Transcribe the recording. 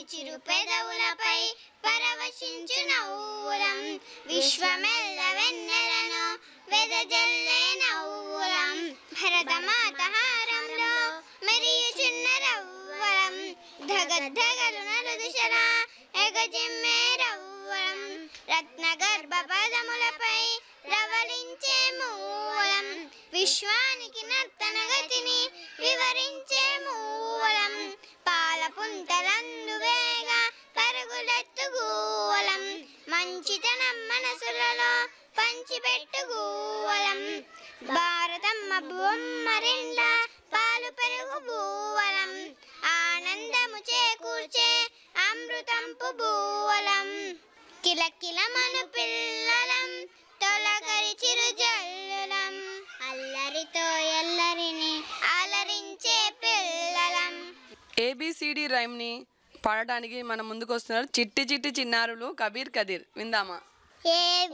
చిరు పెదవులపై పరవశించు నవ్వులం విశ్వమెల్ల వెన్నెలను వెదజల్లే నవ్వులం భరతమాత హారంలో మెరియుచున్న రవ్వలం ధగధగలు నలు దిశల ఎగజిమ్మే రవ్వలం రత్న గర్భ పదములపై రవళించే మూలం విశ్వానికి నర్తన గతిని వివరించే మూలం పాల పుంతలందు వేగ పరుగులెత్తు గూవలం మంచితనం మనసులలో పంచిపెట్టు గూవలం భారతమ్మ బొమ్మరిండ పాలు పెరుగు భూవలం ఆనందము చేకూర్చే అమృతంపు భూవలం కిలకిలమను పిల్లలం తొలగరి చిరు జల్లులం అల్లరితో ఎల్లరిని అలరించే పిల్లలం ఏబిసిడి రైమ్ని పాడడానికి మన ముందుకు వస్తున్నారు చిట్టి చిట్టి చిన్నారులు కబీర్ కదీర్ విందామా ఏ